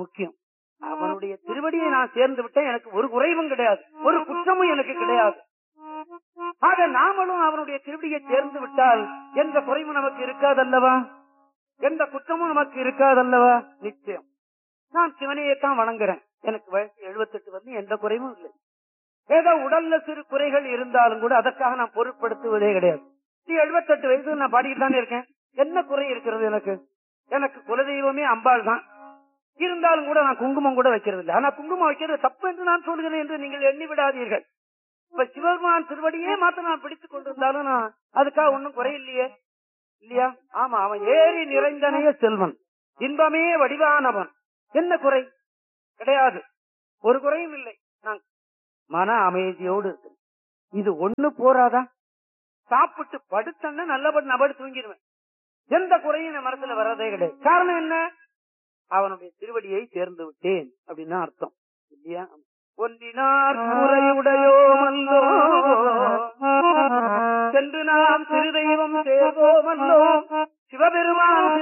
முக்கியம் அவனுடைய திருவடியை நான் சேர்ந்து விட்டேன் எனக்கு ஒரு குறைவும் கிடையாது ஒரு குற்றமும் எனக்கு கிடையாது ஆக நாமளும் அவனுடைய திருவடியை சேர்ந்து விட்டால் எந்த குறைவும் நமக்கு இருக்காதல்லவா எந்த குற்றமும் நமக்கு இருக்காதல்லவா நிச்சயம் நான் சிவனையைத்தான் வணங்குறேன் எனக்கு வயசு 78 வந்து எந்த குறைவும் இல்லை ஏதோ உடல்ல சிறு குறைகள் இருந்தாலும் கூட அதற்காக நான் பொருட்படுத்துவதே கிடையாது நீ 78 வயசு நான் பாடிக்கிட்டு தானே இருக்கேன் என்ன குறை இருக்கிறது எனக்கு எனக்கு குலதெய்வமே அம்பாள் தான் இருந்தாலும் கூட நான் குங்குமம் கூட வைக்கிறது இல்லை ஆனா குங்குமம் வைக்கிறது தப்பு என்று நான் சொல்கிறேன் என்று நீங்கள் எண்ணி விடாதீர்கள் இப்ப சிவபெருமான் திருவடியே மாத்த நான் பிடித்துக் கொண்டிருந்தாலும் நான் அதுக்காக ஒன்னும் குறை இல்லையே இல்லையா ஆமா அவன் ஏறி நிறைந்தனைய செல்வன் இன்பமே வடிவானவன் என்ன குறை கிடையாது ஒரு குறையும் இல்லை நான் மன அமைதியோடு இருக்கு இது ஒண்ணு போறாதா சாப்பிட்டு படுத்தன்னா நல்லபடி நபடி தூங்கிடுவேன் எந்த குறையும் என் மனசுல வர்றதே கிடையாது காரணம் என்ன அவனுடைய திருவடியை சேர்ந்து விட்டேன் அப்படின்னு அர்த்தம் இல்லையா ஒன்றினார் குறையுடையோமல்லோ சென்று நாம் சிறு தெய்வம் சேர்வோமல்லோ சிவபெருமான்